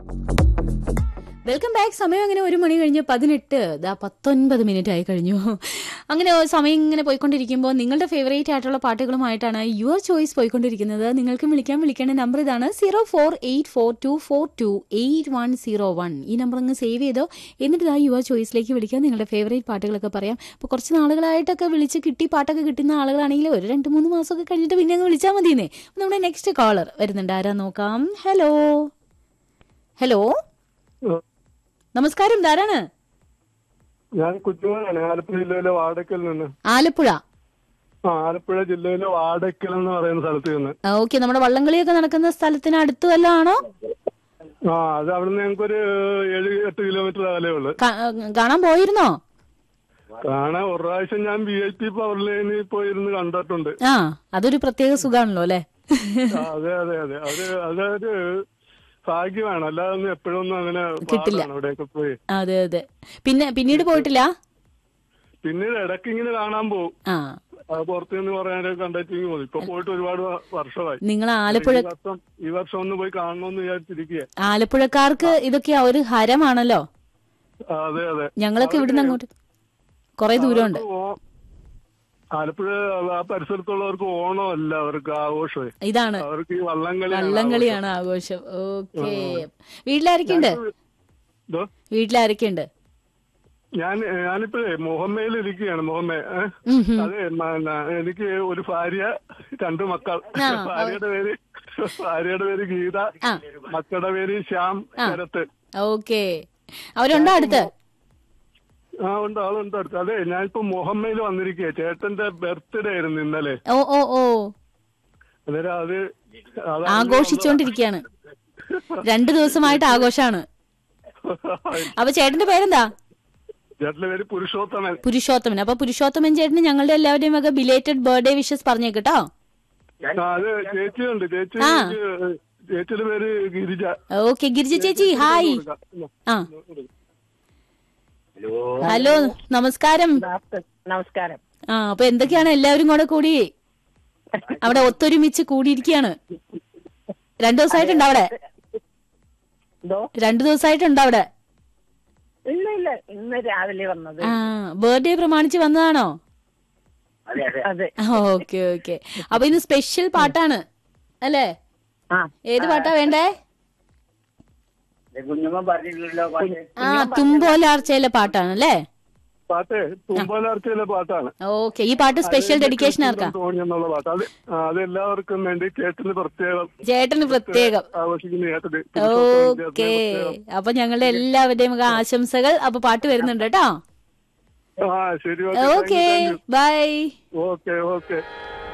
Welcome back സമയം അങ്ങനെ ഒരു മണി കഴിഞ്ഞ് പതിനെട്ട് ദാ പത്തൊൻപത് മിനിറ്റ് ആയി കഴിഞ്ഞു അങ്ങനെ സമയം ഇങ്ങനെ പോയിക്കൊണ്ടിരിക്കുമ്പോൾ നിങ്ങളുടെ ഫേവറേറ്റ് ആയിട്ടുള്ള പാട്ടുകളുമായിട്ടാണ് യുവർ ചോയ്സ് പോയിക്കൊണ്ടിരിക്കുന്നത് നിങ്ങൾക്ക് വിളിക്കാൻ വിളിക്കേണ്ട നമ്പർ ഇതാണ് zero four eight four two four two eight one zero one ഈ നമ്പർ അങ്ങ് സേവ് ചെയ്തോ എന്നിട്ട് ഇതാ യുവർ ചോയ്സിലേക്ക് വിളിക്കാൻ നിങ്ങളുടെ ഫേവറേറ്റ് പാട്ടുകളൊക്കെ പറയാം അപ്പോൾ കുറച്ച് നാളുകളായിട്ടൊക്കെ വിളിച്ച് കിട്ടി പാട്ടൊക്കെ കിട്ടുന്ന ആളുകളാണെങ്കിൽ ഒരു രണ്ട് മൂന്ന് മാസമൊക്കെ കഴിഞ്ഞിട്ട് പിന്നെ അങ്ങ് വിളിച്ചാൽ മതിയെന്നേ അപ്പോൾ നമ്മുടെ നെക്സ്റ്റ് കോളർ വരുന്നുണ്ട് ആരാ നോക്കാം ഹലോ ഹലോ നമസ്കാരം ധാരാണ് ഞാൻ കുറ്റുമോനാണ് ആലപ്പുഴ ജില്ലയിലെ വാടക്കൽ നിന്ന് ആലപ്പുഴ ആ ആലപ്പുഴ ജില്ലയിലെ വാടക്കൽ എന്ന് പറയുന്ന സ്ഥലത്ത് നിന്ന് ഓക്കെ നമ്മുടെ വള്ളംകളിയൊക്കെ നടക്കുന്ന സ്ഥലത്തിന് അടുത്ത് വല്ലതും ആണോ ആ അത് അവിടുന്ന് ഞങ്ങൾക്കൊരു ഏഴ് എട്ട് കിലോമീറ്റർ അകലേ ഉള്ളു കാ- കാണാൻ പോയിരുന്നോ കാണാൻ ഒരു പ്രാവശ്യം ഞാൻ ബി ഐ പി പവർ ലൈനിൽ പോയിരുന്ന് കണ്ടിട്ടുണ്ട് ആ അതൊരു പ്രത്യേക സുഖാണല്ലോ അല്ലെ ആ, അതെ അതെ അതെ അത് അതൊരു ഭാഗ്യമാണ് അല്ലാതെ ഒന്നും എപ്പോഴും ഒന്നും അങ്ങനെ കിട്ടില്ല. പാടാണ് അവിടെയൊക്കെ പോയി അതെ അതെ പിന്നെ പിന്നീട് പോയിട്ടില്ല പിന്നീട് ഇടയ്ക്ക് ഇങ്ങനെ കാണാൻ പോകും ആ അത് പുറത്തു നിന്ന് പറയാനൊക്കെ കണ്ടെത്തി പോകും ഇപ്പൊ പോയിട്ട് ഒരുപാട് വ- വർഷമായി നിങ്ങൾ ആലപ്പുഴ ഈ വർഷം ഈ വർഷം ഒന്ന് പോയി കാണണമെന്ന് വിചാരിച്ചിരിക്കുക ആലപ്പുഴക്കാർക്ക് ഇതൊക്കെ ഒരു ഹരമാണല്ലോ അതെ അതെ ഞങ്ങളൊക്കെ ഇവിടുന്ന് അങ്ങോട്ട് കുറെ ദൂരമുണ്ട് അവർക്ക് ഓ- ആലപ്പുഴ ആ പരിസരത്തുള്ളവർക്ക് ഓണമല്ല അവർക്ക് ആഘോഷമേ ഇതാണ് അവർക്ക് ഈ വള്ളംകളി വള്ളംകളിയാണ് ആഘോഷം ഓക്കെ വീട്ടിലാരൊക്കെയുണ്ട് ഇതോ വീട്ടിലാരൊക്കെയുണ്ട് ഞാൻ ഞാനിപ്പോഴേ മുഹമ്മയിൽ ഇരിക്കുകയാണ് മുഹമ്മ ഏ? ഉം, ഉം. അതെ മ- എനിക്ക് ഒരു ഭാര്യ രണ്ട് മക്കൾ ആ, ഭാര്യയുടെ പേര് ഭാര്യയുടെ പേര് ഗീത ആ. മക്കളുടെ പേര് ശ്യാം ശരത്ത് ഓക്കെ അവരുണ്ടോ അടുത്ത് ആ ഉണ്ട് ആളുണ്ട് അടുത്ത് അതെ ഞാനിപ്പോ മുഹമ്മയിൽ വന്നിരിക്കുക ചേട്ടന്റെ ബർത്ത്ഡേ ആയിരുന്നു ഇന്നലെ ഓ ഓ ഓ അന്നേരം അത് അതാണ് ആഘോഷിച്ചോണ്ടിരിക്കുകയാണ് രണ്ടു ദിവസമായിട്ട് ആഘോഷാണ് അപ്പൊ ചേട്ടന്റെ പേരെന്താ ചേട്ടന്റെ പേര് പുരുഷോത്തമൻ പുരുഷോത്തമൻ അപ്പൊ പുരുഷോത്തമൻ ചേട്ടന് ഞങ്ങളുടെ എല്ലാവരുടെയും വക ബിലേറ്റഡ് ബർത്ത്ഡേ വിഷസ് പറഞ്ഞേക്കട്ടോ ആ, അത് ചേച്ചിയുണ്ട് ചേച്ചി ആ. ചേച്ചിയുടെ പേര് ഗിരിജ ഓക്കെ ഗിരിജ ചേച്ചി ഹായ് ആ ഹലോ നമസ്കാരം നമസ്കാരം ആ അപ്പൊ എന്തൊക്കെയാണ് എല്ലാവരും കൂടെ കൂടി അവിടെ ഒത്തൊരുമിച്ച് കൂടിയിരിക്കുകയാണ് രണ്ടു ദിവസമായിട്ടുണ്ടോ അവിടെ എന്തോ രണ്ടു ദിവസമായിട്ടുണ്ടോ അവിടെ ഇല്ല ഇല്ല ഇന്ന് രാവിലെ വന്നത് ആ ബർത്ത്ഡേ പ്രമാണിച്ച് വന്നതാണോ അതെ ഓക്കെ ഓക്കെ അപ്പൊ ഇന്ന് സ്പെഷ്യൽ പാട്ടാണ് അല്ലേ ആ ഏത് പാട്ടാ വേണ്ടേ കുഞ്ഞമ്മ പറഞ്ഞിട്ടുണ്ടല്ലോ പാട്ട് ആ തുമ്പോലാർച്ചയിലെ പാട്ടാണ് അല്ലേ പാട്ട് തുമ്പോലാർച്ചയിലെ പാട്ടാണ് ഓക്കെ ഈ പാട്ട് സ്പെഷ്യൽ ഡെഡിക്കേഷൻ ആർക്കാ തോണി എന്നുള്ള പാട്ട് അത് ആ, അത് എല്ലാവർക്കും വേണ്ടി ചേട്ടന് പ്രത്യേകം ചേട്ടന് പ്രത്യേകം ആഘോഷിക്കുന്ന ചേട്ടന് ഓക്കെ അപ്പൊ ഞങ്ങളുടെ എല്ലാവരുടെയും വക ആശംസകൾ അപ്പൊ പാട്ട് വരുന്നുണ്ട് കേട്ടോ ആ ശരി ഓക്കെ ബൈ ഓക്കെ ഓക്കെ